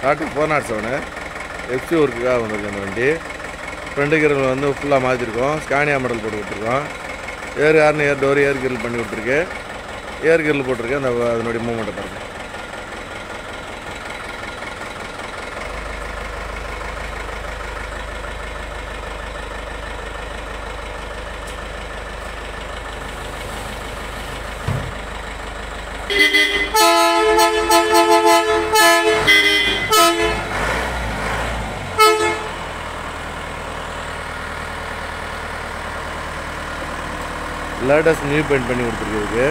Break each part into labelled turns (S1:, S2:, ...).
S1: tata four naught seven FC ஒர்க்குக்காக வந்திருக்கு அந்த வண்டி ஃப்ரண்ட் கிரல் வந்து ஃபுல்லாக மாற்றிருக்கோம் ஸ்கானியா மாடல் போட்டு கொடுத்துருக்கோம் ஏர் யாருன்னு ஏர் டோர் ஏர் கிரில் பண்ணி கொடுத்துருக்கு ஏர் கிரில் போட்டிருக்கு அந்த அதனுடைய மூமெண்ட்டை பாருங்கள் லேட்டஸ்ட் நியூ பெயிண்ட் பண்ணி கொடுத்துருக்கு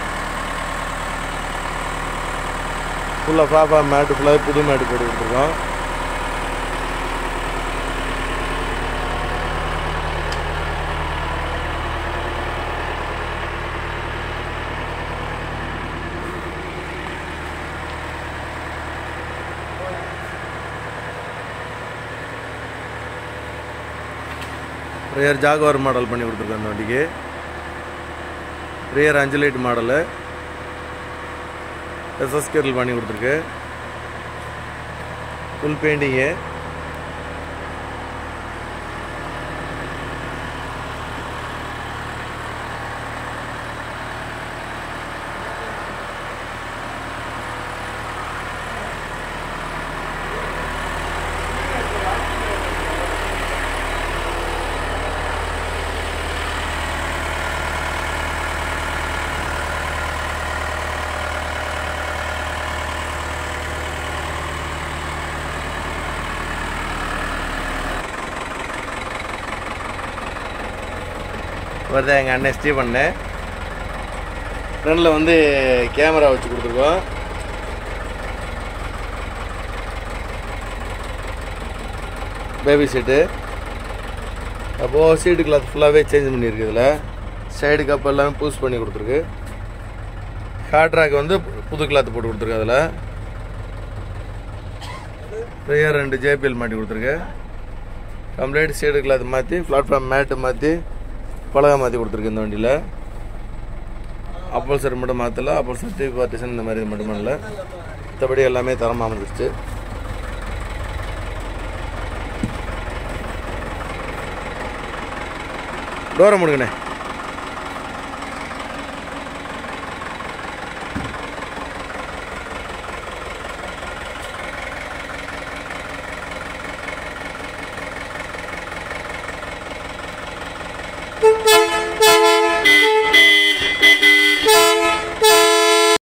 S1: ஃபுல்லாக ஃபாஃபா மேட்டு ஃபுல்லாக புது மேட்டு போட்டு கொடுத்துருக்கோம் ரியர் ஜாகுவார் மாடல் பண்ணி கொடுத்துருக்கோம் அந்த வண்டிக்கு ரியர் அஞ்சு லைட் மாடலு எஸ்எஸ் கேரில் பண்ணி கொடுத்துருக்கு ஃபுல் பெயிண்டிங்கு வருதா எங்கள் அண்ணன் ஸ்டீவன்னு ஃப்ரண்டில் வந்து கேமரா வச்சு கொடுத்துருக்கோம் பேபி சீட்டு அப்போது சீட்டு கிளாத் ஃபுல்லாகவே சேஞ்ச் பண்ணியிருக்கு இதில் சைடு கப் எல்லாமே பூஸ் பண்ணி கொடுத்துருக்கு ஹார்ட் ராக் வந்து புது கிளாத் போட்டு கொடுத்துருக்கு அதில் ரியர் ரெண்டு ஜேபிஎல் மாட்டி கொடுத்துருக்கு கம்ப்ளீட் சைடு கிளாத் மாற்றி பிளாட்ஃபார்ம் மேட்டு மாற்றி பலகை மாற்றி கொடுத்துருக்கு இந்த வண்டியில் அப்பல் சர் மட்டும் மாற்றல அப்பல் சர் டிவி பார்ட்டிஷன் இந்த மாதிரி மட்டும் பண்ணல மற்றபடி எல்லாமே தரமாக அமைஞ்சிருச்சு டோரை முடுங்கண்ணே